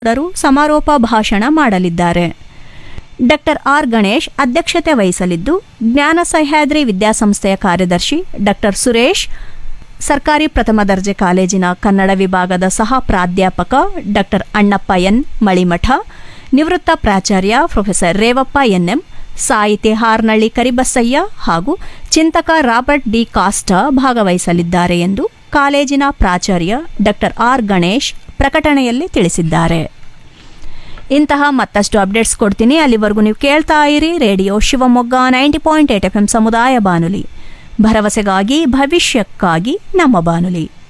ರು ಸಮಾರೋಪ ಭಾಷಣ ಮಾಡಲಿದ್ದಾರೆ ಡಾಕ್ಟರ್ ಆರ್ ಗಣೇಶ್ ಅಧ್ಯಕ್ಷತೆ ವಹಿಸಲಿದ್ದು ಜ್ಞಾನ ಸಹ್ಯಾದ್ರಿ ವಿದ್ಯಾಸಂಸ್ಥೆಯ ಕಾರ್ಯದರ್ಶಿ ಡಾಕ್ಟರ್ ಸುರೇಶ್ ಸರ್ಕಾರಿ ಪ್ರಥಮ ದರ್ಜೆ ಕಾಲೇಜಿನ ಕನ್ನಡ ವಿಭಾಗದ ಸಹ ಪ್ರಾಧ್ಯಾಪಕ ಡಾಕ್ಟರ್ ಅಣ್ಣಪ್ಪ ಎನ್ ಮಳಿಮಠ ನಿವೃತ್ತ ಪ್ರಾಚಾರ್ಯ ಪ್ರೊಫೆಸರ್ ರೇವಪ್ಪ ಎನ್ಎಂ ಸಾಹಿತಿ ಹಾರ್ನಳ್ಳಿ ಕರಿಬಸಯ್ಯ ಹಾಗೂ ಚಿಂತಕ ರಾಬರ್ಟ್ ಡಿ ಕಾಸ್ಟ ಭಾಗವಹಿಸಲಿದ್ದಾರೆ ಎಂದು ಕಾಲೇಜಿನ ಪ್ರಾಚಾರ್ಯ ಡಾಕ್ಟರ್ ಆರ್ ಗಣೇಶ್ ಪ್ರಕಟಣೆಯಲ್ಲಿ ತಿಳಿಸಿದ್ದಾರೆ ಇಂತಹ ಮತ್ತಷ್ಟು ಅಪ್ಡೇಟ್ಸ್ ಕೊಡ್ತೀನಿ ಅಲ್ಲಿವರೆಗೂ ನೀವು ಕೇಳ್ತಾ ಇರಿ radio Shivamogga ninety point eight F M ಸಮುದಾಯ ಬಾನುಲಿ ಭರವಸೆಗಾಗಿ ಭವಿಷ್ಯಕ್ಕಾಗಿ ನಮ್ಮ ಬಾನುಲಿ